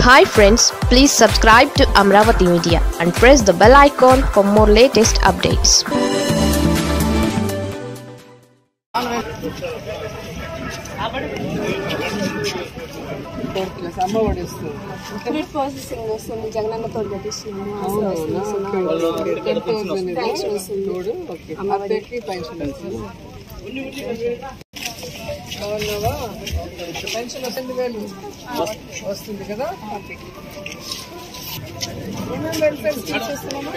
hi friends please subscribe to Amaravati media and press the bell icon for more latest updates plus Amma Vodi వస్తుంది food processing వస్తుంది జగనన్న తోడు పెట్టిస్తున్నాము ten thousand ఇది తోడు okay అత్తకి pension వస్తుంది బాగున్నావా పెన్షన్ వస్తుంది వేలు వస్తుంది కదా ఏమేమి వెల్ఫేర్ స్కీమ్స్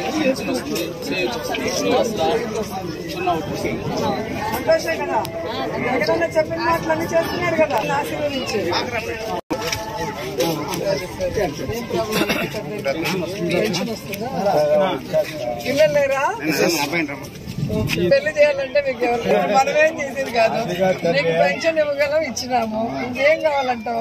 సంతోషే కదా జగనన్న చెప్పిన మాటలన్నీ చేస్తున్నారు కదా ఆశీర్వదించారు పెన్షన్ వస్తుందా పిల్లలు లేరా పెళ్లి చేయాలంటే మీకు ఎవరు మనమేం చేసేది కాదు నీకు పెన్షన్ ఇవ్వగలం ఇచ్చినాము ఇంకేం కావాలంటావు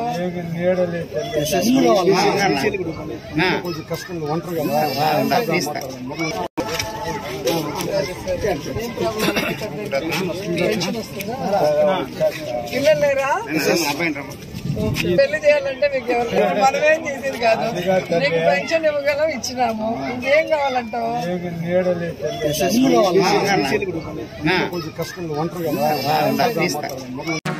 పెన్షన్ వస్తుందా పిల్లలు లేరా పెళ్లి చేయాలంటే మీకు ఎవరు మనమేం చేసేది కాదు నీకు పెన్షన్ ఇవ్వగలం ఇచ్చినాము ఇంకేం కావాలంటావు కొంచెం కష్టంగా ఒంటరి కదా